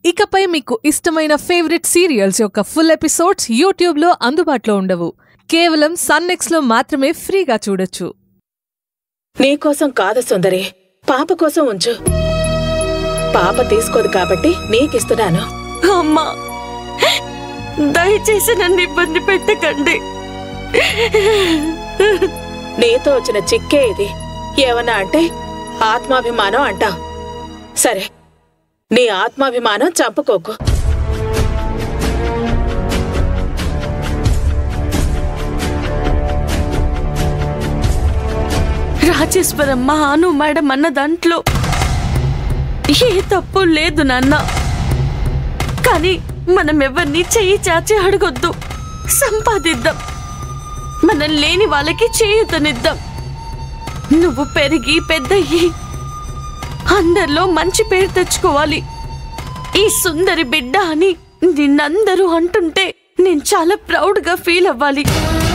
ఇకపై మీకు ఇష్టమైన ఫేవరెట్ సీరియల్స్ యొక్క ఫుల్ ఎపిసోడ్స్ యూట్యూబ్లో అందుబాటులో ఉండవు కేవలం సన్నెక్స్లో మాత్రమే ఫ్రీగా చూడొచ్చు నీకోసం కాదు సుందరి పాప కోసం ఉంచు పాప తీసుకోదు కాబట్టి నీకిస్తున్నాను అమ్మా దయచేసి నన్ను ఇబ్బంది పెట్టకండి నీతో వచ్చిన చిక్కే ఇది ఏమన్నా అంటే ఆత్మాభిమానం అంటావు సరే నీ ఆత్మాభిమానం చంపుకోకు రాజేశ్వరమ్మ అను మేడం అన్న దాంట్లో ఏ తప్పు లేదు నాన్న కానీ మనం ఎవరిని చెయ్యి చాచి అడగొద్దు సంపాదిద్దాం మనం లేని వాళ్ళకి చేయుతనిద్దాం నువ్వు పెరిగి పెద్దయ్యి అందరిలో మంచి పేరు తెచ్చుకోవాలి ఈ సుందరి బిడ్డ అని నిన్నందరూ అంటుంటే నేను చాలా ప్రౌడ్గా ఫీల్ అవ్వాలి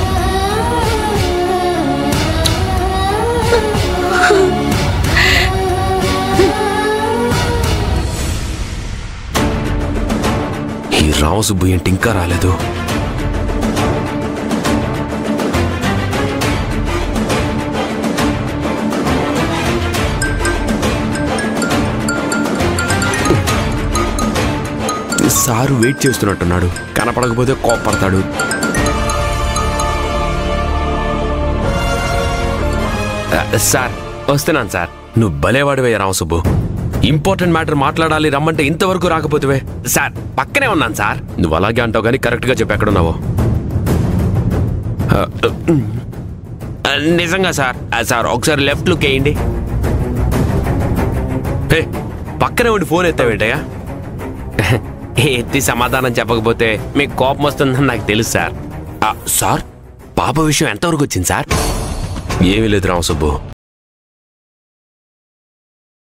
ఈ రామసుబ్బు ఏంటి ఇంకా రాలేదు సారు వెయిట్ చేస్తున్నట్టున్నాడు కనపడకపోతే కోపడతాడు ఆ, సార్ వస్తున్నాను సార్ నువ్వు భలేవాడివే రామసుబ్బు ఇంపార్టెంట్ మ్యాటర్ మాట్లాడాలి రమ్మంటే ఇంతవరకు రాకపోతేవే సార్ పక్కనే ఉన్నాను సార్ నువ్వు అలాగే అంటావు కానీ కరెక్ట్గా చెప్పి ఎక్కడున్నావో ఆ, ఆ, నిజంగా సార్ ఆ, సార్ ఒకసారి లెఫ్ట్ లుక్ వేయండి హే, పక్కనే ఉండి ఫోన్ ఎత్తావేంటయ్యా ఎత్తి సమాధానం చెప్పకపోతే మీకు కోపం వస్తుందని నాకు తెలుసు సార్ ఆ, సార్ పాప విషయం ఎంతవరకు వచ్చింది సార్ ఏమీ లేదు రామసుబ్బు